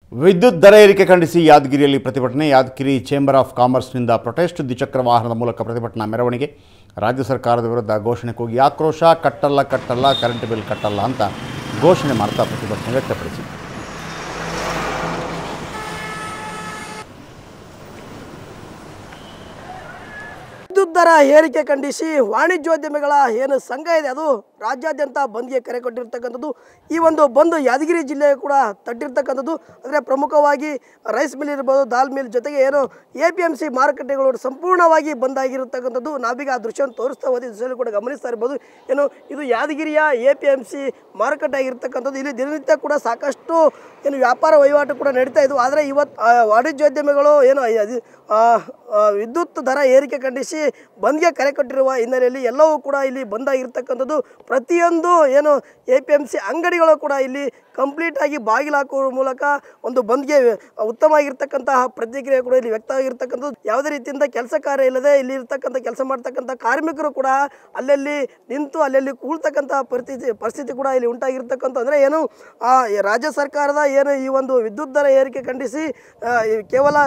ವಿದ್ಯುತ್ ದರ ಏರಿಕೆ ಖಂಡಿಸಿ ಯಾದಗಿರಿಯಲ್ಲಿ ಪ್ರತಿಭಟನೆ ಯಾದಗಿರಿ ಚೇಂಬರ್ ಆಫ್ ಕಾಮರ್ಸ್ನಿಂದ ಪ್ರೊಟೆಸ್ಟ್ ದ್ವಿಚಕ್ರ ವಾಹನದ ಮೂಲಕ ಪ್ರತಿಭಟನಾ ಮೆರವಣಿಗೆ ರಾಜ್ಯ ಸರ್ಕಾರದ ವಿರುದ್ಧ ಘೋಷಣೆ ಕೂಗಿ ಆಕ್ರೋಶ ಕಟ್ಟಲ್ಲ ಕಟ್ಟಲ್ಲ ಕರೆಂಟ್ ಬಿಲ್ ಕಟ್ಟಲ್ಲ ಅಂತ ಘೋಷಣೆ ಮಾಡ್ತಾ ಪ್ರತಿಭಟನೆ ವ್ಯಕ್ತಪಡಿಸಿ ವಿದ್ಯುತ್ ದರ ಏರಿಕೆ ಖಂಡಿಸಿ ವಾಣಿಜ್ಯೋದ್ಯಮಿಗಳ ಏನು ಸಂಘ ಇದೆ ಅದು ರಾಜ್ಯಾದ್ಯಂತ ಬಂದ್ಗೆ ಕರೆ ಕೊಟ್ಟಿರ್ತಕ್ಕಂಥದ್ದು ಈ ಒಂದು ಬಂದ್ ಯಾದಗಿರಿ ಜಿಲ್ಲೆ ಕೂಡ ತಟ್ಟಿರ್ತಕ್ಕಂಥದ್ದು ಅಂದರೆ ಪ್ರಮುಖವಾಗಿ ರೈಸ್ ಮಿಲ್ ಇರ್ಬೋದು ದಾಲ್ ಮಿಲ್ ಜೊತೆಗೆ ಏನು ಎ ಪಿ ಎಮ್ ಸಿ ಮಾರುಕಟ್ಟೆಗಳು ಸಂಪೂರ್ಣವಾಗಿ ಬಂದ್ ಆಗಿರತಕ್ಕಂಥದ್ದು ನಾವೀಗ ಆ ದೃಶ್ಯವನ್ನು ತೋರಿಸ್ತಾ ಹೋಗಿ ದೃಶ್ಯದಲ್ಲಿ ಕೂಡ ಗಮನಿಸ್ತಾ ಇರ್ಬೋದು ಏನು ಇದು ಯಾದಗಿರಿಯ ಎ ಪಿ ಎಮ್ ಸಿ ಮಾರುಕಟ್ಟೆ ಆಗಿರ್ತಕ್ಕಂಥದ್ದು ಇಲ್ಲಿ ದಿನನಿತ್ಯ ಕೂಡ ಸಾಕಷ್ಟು ಏನು ವ್ಯಾಪಾರ ವಹಿವಾಟು ಕೂಡ ನಡೀತಾ ಇದ್ವು ಆದರೆ ಇವತ್ತು ಆ, ವಾಣಿಜ್ಯೋದ್ಯಮಿಗಳು ಏನು ಅದು, ಆ, ಆ, ವಿದ್ಯುತ್ ದರ ಏರಿಕೆ ಖಂಡಿಸಿ ಬಂದ್ಗೆ ಕರೆ ಕೊಟ್ಟಿರುವ ಹಿನ್ನೆಲೆಯಲ್ಲಿ ಎಲ್ಲವೂ ಕೂಡ ಇಲ್ಲಿ ಬಂದಾಗಿರ್ತಕ್ಕಂಥದ್ದು ಪ್ರತಿಯೊಂದು ಏನು ಎ ಪಿ ಎಮ್ ಸಿ ಅಂಗಡಿಗಳು ಕೂಡ ಇಲ್ಲಿ ಕಂಪ್ಲೀಟ್ ಆಗಿ ಬಾಗಿಲು ಹಾಕುವ ಮೂಲಕ ಒಂದು ಬಂದ್ಗೆ ಉತ್ತಮ ಆಗಿರ್ತಕ್ಕಂತಹ ಪ್ರತಿಕ್ರಿಯೆ ಕೂಡ ಇಲ್ಲಿ ವ್ಯಕ್ತ ಆಗಿರ್ತಕ್ಕಂಥದ್ದು ಯಾವುದೇ ರೀತಿಯಿಂದ ಕೆಲಸ ಕಾರ್ಯ ಇಲ್ಲದೆ ಇಲ್ಲಿ ಇರ್ತಕ್ಕಂಥ ಕೆಲಸ ಮಾಡ್ತಕ್ಕಂಥ ಕಾರ್ಮಿಕರು ಕೂಡ ಅಲ್ಲಲ್ಲಿ ನಿಂತು ಅಲ್ಲಲ್ಲಿ ಕೂಳ್ತಕ್ಕಂತಹ ಪರಿಸ್ಥಿತಿ ಪರಿಸ್ಥಿತಿ ಕೂಡ ಇಲ್ಲಿ ಉಂಟಾಗಿರ್ತಕ್ಕಂಥ ಅಂದರೆ ಏನು ಆ, ಈ ರಾಜ್ಯ ಸರ್ಕಾರದ ಏನು ಈ ಒಂದು ವಿದ್ಯುತ್ ದರ ಏರಿಕೆ ಖಂಡಿಸಿ ಆ, ಈ ಕೇವಲ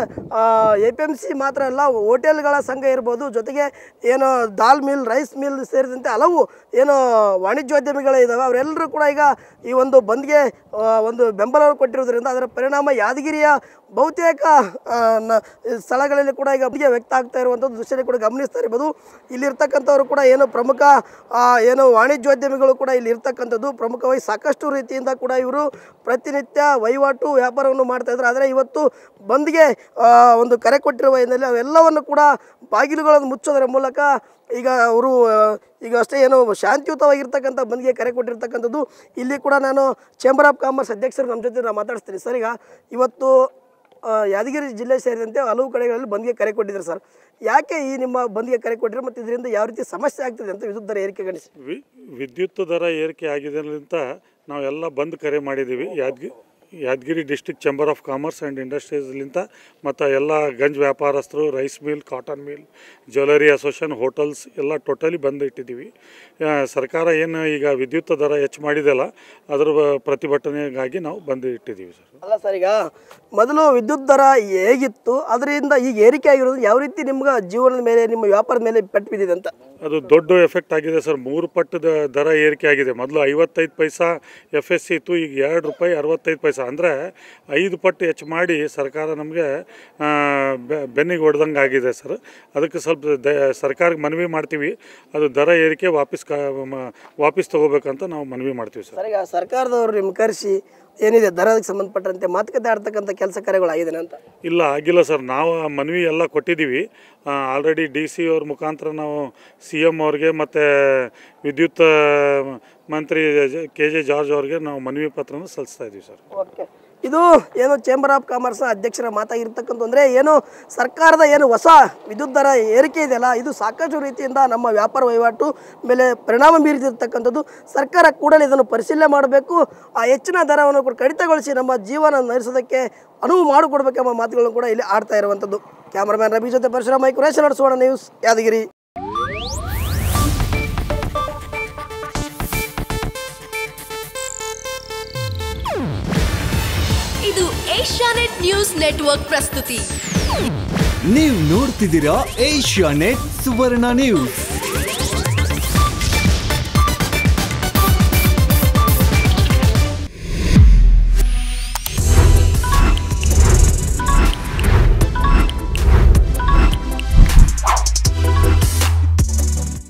ಎ ಪಿ ಎಮ್ ಸಿ ಮಾತ್ರ ಅಲ್ಲ ಹೋಟೆಲ್ಗಳ ಸಂಘ ಇರ್ಬೋದು ಜೊತೆಗೆ ಏನು ದಾಲ್ ಮಿಲ್ ರೈಸ್ ಮಿಲ್ ಸೇರಿದಂತೆ ಹಲವು ಏನು ವಾಣಿಜ್ಯೋದ್ಯಮಿಗಳು ಇದ್ದಾವೆ ಅವರೆಲ್ಲರೂ ಕೂಡ ಈಗ ಈ ಒಂದು ಬಂದ್ಗೆ ಆ, ಒಂದು ಬೆಂಬಲವನ್ನು ಕೊಟ್ಟಿರೋದ್ರಿಂದ ಅದರ ಪರಿಣಾಮ ಯಾದಗಿರಿಯ ಬಹುತೇಕ ಆ, ನ- ಸ್ಥಳಗಳಲ್ಲಿ ಕೂಡ ಈಗ ಬಂದ್ಗೆ ವ್ಯಕ್ತ ಆಗ್ತಾ ಇರುವಂಥದ್ದು ದೃಶ್ಯ ಕೂಡ ಗಮನಿಸ್ತಾ ಇರ್ಬೋದು ಇಲ್ಲಿರ್ತಕ್ಕಂಥವ್ರು ಕೂಡ ಏನು ಪ್ರಮುಖ ಆ, ಏನು ವಾಣಿಜ್ಯೋದ್ಯಮಿಗಳು ಕೂಡ ಇಲ್ಲಿ ಇರ್ತಕ್ಕಂಥದ್ದು ಪ್ರಮುಖವಾಗಿ ಸಾಕಷ್ಟು ರೀತಿಯಿಂದ ಕೂಡ ಇವರು ಪ್ರತಿನಿತ್ಯ ವಹಿವಾಟು ವ್ಯಾಪಾರವನ್ನು ಮಾಡ್ತಾ ಇದ್ದಾರೆ ಆದರೆ ಇವತ್ತು ಬಂದ್ಗೆ ಆ, ಒಂದು ಕರೆ ಕೊಟ್ಟಿರುವ ಹಿನ್ನೆಲೆ ಅವೆಲ್ಲವನ್ನು ಕೂಡ ಬಾಗಿಲುಗಳನ್ನು ಮುಚ್ಚೋದರ ಮೂಲಕ ಈಗ ಅವರು ಈಗ ಅಷ್ಟೇ ಏನು ಶಾಂತಿಯುತವಾಗಿರ್ತಕ್ಕಂಥ ಬಂದ್ಗೆ ಕರೆ ಕೊಟ್ಟಿರ್ತಕ್ಕಂಥದ್ದು ಇಲ್ಲಿ ಕೂಡ ನಾನು ಚೇಂಬರ್ ಆಫ್ ಕಾಮರ್ಸ್ ಅಧ್ಯಕ್ಷರು ನಮ್ಮ ಜೊತೆ ನಾನು ಮಾತಾಡಿಸ್ತೀನಿ ಸರ್ ಈಗ ಇವತ್ತು ಆ, ಯಾದಗಿರಿ ಜಿಲ್ಲೆ ಸೇರಿದಂತೆ ಹಲವು ಕಡೆಗಳಲ್ಲಿ ಬಂದ್ಗೆ ಕರೆ ಕೊಟ್ಟಿದ್ದಾರೆ ಸರ್ ಯಾಕೆ ಈ ನಿಮ್ಮ ಬಂದ್ಗೆ ಕರೆ ಕೊಟ್ಟಿದ್ರು ಮತ್ತು ಇದರಿಂದ ಯಾವ ರೀತಿ ಸಮಸ್ಯೆ ಆಗ್ತಿದೆ ಅಂತ ವಿದ್ಯುತ್ ದರ ಏರಿಕೆ ಗಣಿಸಿ ವಿ ವಿದ್ಯುತ್ ದರ ಏರಿಕೆ ಆಗಿದ್ದರಿಂದ ನಾವೆಲ್ಲ ಬಂದ್ ಕರೆ ಮಾಡಿದ್ದೀವಿ Yadgir Yadgir district chamber of commerce and ಇಂಡಸ್ಟ್ರೀಸ್ಲಿಂತ ಮತ್ತು ಎಲ್ಲ ಗಂಜ್ ವ್ಯಾಪಾರಸ್ಥರು rice mill cotton mill jewellery association hotels ಎಲ್ಲ ಟೋಟಲಿ ಬಂದ್ ಇಟ್ಟಿದ್ದೀವಿ ಆ, ಸರ್ಕಾರ ಏನು ಈಗ ವಿದ್ಯುತ್ ದರ ಹೆಚ್ಚು ಮಾಡಿದೆಲ್ಲ ಅದರ ಬ- ಪ್ರತಿಭಟನೆಗಾಗಿ ನಾವು ಬಂದ್ ಇಟ್ಟಿದ್ದೀವಿ ಸರ್ ಅಲ್ಲ ಸರ್ ಈಗ ಮೊದಲು ವಿದ್ಯುತ್ ದರ ಹೇಗಿತ್ತು ಅದರಿಂದ ಈಗ ಏರಿಕೆ ಆಗಿರೋದು ಯಾವ ರೀತಿ ನಿಮ್ಗೆ ಜೀವನದ ಮೇಲೆ ನಿಮ್ಮ ವ್ಯಾಪಾರದ ಮೇಲೆ ಪೆಟ್ಟು ಬಿದ್ದಿದೆ ಅಂತ ಅದು ದೊಡ್ಡ ಎಫೆಕ್ಟ್ ಆಗಿದೆ ಸರ್ ಮೂರು ಪಟ್ಟು ದ- ದರ ಏರಿಕೆ ಆಗಿದೆ ಮೊದಲು ಐವತ್ತೈದು ಪೈಸಾ ಎಫ್ ಎಸ್ ಸಿ ಇತ್ತು ಈಗ ಎರಡು ರೂಪಾಯಿ ಅರವತ್ತೈದು ಪೈಸಾ ಅಂದರೆ ಐದು ಪಟ್ಟು ಹೆಚ್ಚು ಮಾಡಿ ಸರ್ಕಾರ ನಮಗೆ ಬೆನ್ನಿಗೆ ಹೊಡೆದಂಗೆ ಆಗಿದೆ ಸರ್ ಅದಕ್ಕೆ ಸ್ವಲ್ಪ ದ ಸರ್ಕಾರಕ್ಕೆ ಮನವಿ ಮಾಡ್ತೀವಿ ಅದು ದರ ಏರಿಕೆ ವಾಪಸ್ ಕ ಮ- ವಾಪಸ್ ತೊಗೋಬೇಕಂತ ನಾವು ಮನವಿ ಮಾಡ್ತೀವಿ ಸರ್ ಸರ್ ಈಗ ಸರ್ಕಾರದವರು ನಿಮ್ಮ ಕರೆಸಿ ಏನಿದೆ ದರಕ್ಕೆ ಸಂಬಂಧಪಟ್ಟಂತೆ ಮಾತುಕತೆ ಆಡ್ತಕ್ಕಂಥ ಕೆಲಸ ಕಾರ್ಯಗಳು ಆಗಿದೆ ಅಂತ ಇಲ್ಲ ಆಗಿಲ್ಲ ಸರ್ ನಾವು ಆ ಮನವಿ ಎಲ್ಲ ಕೊಟ್ಟಿದ್ದೀವಿ ಆಲ್ರೆಡಿ ಡಿ ಸಿ ಅವ್ರ ಮುಖಾಂತರ ನಾವು ಸಿ ಎಮ್ ಅವ್ರಿಗೆ ಮತ್ತು ವಿದ್ಯುತ್ ಆ, ಮಂತ್ರಿ ಕೆ ಜೆ ಜಾರ್ಜ್ ಅವ್ರಿಗೆ ನಾವು ಮನವಿ ಪತ್ರನ ಸಲ್ಲಿಸ್ತಾ ಇದ್ದೀವಿ ಸರ್ ಓಕೆ ಇದು ಏನು ಚೇಂಬರ್ ಆಫ್ ಕಾಮರ್ಸ್ನ ಅಧ್ಯಕ್ಷರ ಮಾತಾಗಿರ್ತಕ್ಕಂಥ ಅಂದರೆ ಏನು ಸರ್ಕಾರದ ಏನು ಹೊಸ ವಿದ್ಯುತ್ ದರ ಏರಿಕೆ ಇದೆಯಲ್ಲ ಇದು ಸಾಕಷ್ಟು ರೀತಿಯಿಂದ ನಮ್ಮ ವ್ಯಾಪಾರ ವಹಿವಾಟು ಮೇಲೆ ಪರಿಣಾಮ ಬೀರಿದಿರ್ತಕ್ಕಂಥದ್ದು ಸರ್ಕಾರ ಕೂಡಲೇ ಇದನ್ನು ಪರಿಶೀಲನೆ ಮಾಡಬೇಕು ಆ ಹೆಚ್ಚಿನ ದರವನ್ನು ಕೂಡ ಕಡಿತಗೊಳಿಸಿ ನಮ್ಮ ಜೀವನ ನಡೆಸೋದಕ್ಕೆ ಅನುವು ಮಾಡಿಕೊಡ್ಬೇಕೆಂಬ ಮಾತುಗಳನ್ನು ಕೂಡ ಇಲ್ಲಿ ಆಡ್ತಾ ಇರುವಂಥದ್ದು ಕ್ಯಾಮರಾಮ್ಯಾನ್ ರವಿ ಜೊತೆ ಪರಶುರಾಮ ಮೈಕುರೇಶ್ ನಡೆಸೋಣ ನ್ಯೂಸ್ ಯಾದಗಿರಿ ಇದು ಏಷ್ಯಾನೆಟ್ ನ್ಯೂಸ್ ನೆಟ್ವರ್ಕ್ ಪ್ರಸ್ತುತಿ ನೀವು ನೋಡ್ತಿದ್ದೀರಾ ಏಷ್ಯಾ ನೆಟ್ ಸುವರ್ಣ ನ್ಯೂಸ್